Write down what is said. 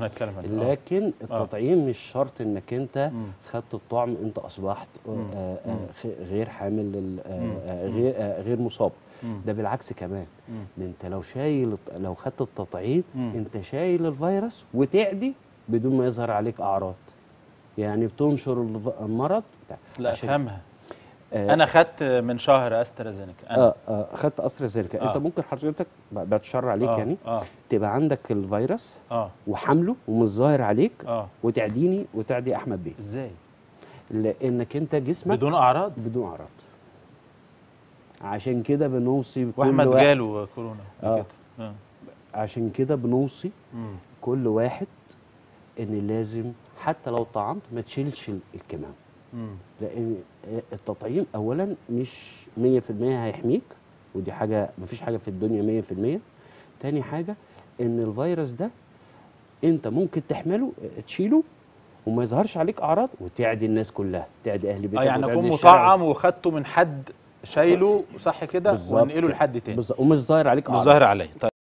هنتكلم عنها لكن التطعيم مش شرط انك انت مم. خدت الطعم انت اصبحت آه، مم. آه، مم. خ- غير حامل لل- آه، مم. آه، غير آه، غير مصاب مم. ده بالعكس كمان مم. ده انت لو شايل الط- لو خدت التطعيم مم. انت شايل الفيروس وتعدي بدون ما يظهر عليك اعراض يعني بتنشر الف- المرض بتاع- لا عشان- افهمها آه، انا خدت من شهر استرازينيكا انا اه اه خدت استرازينيكا آه. انت ممكن حضرتك بعد الشر عليك آه. يعني اه تبقى عندك الفيروس اه وحامله ومش ظاهر عليك اه وتعديني وتعدي احمد بيه ازاي لانك انت جسمك بدون اعراض بدون اعراض عشان كده بنوصي كل واحمد واحد جاله كورونا آه. كده اه عشان كده بنوصي مم. كل واحد ان لازم حتى لو طعمت ما تشيلش ال- الكمام مم. لان التطعيم اولا مش 100% هيحميك ودي حاجه مفيش حاجه في الدنيا 100% تاني حاجه ان الفيروس ده انت ممكن تحمله تشيله وما يظهرش عليك اعراض وتعدي الناس كلها تعدي اهل بيتك اه يعني وتعدي اكون الشارع. مطعم وخدته من حد شايله صح كده بالظبط وانقله كده. لحد تاني بالظبط ومش ظاهر عليك مش اعراض ظاهر عليا طيب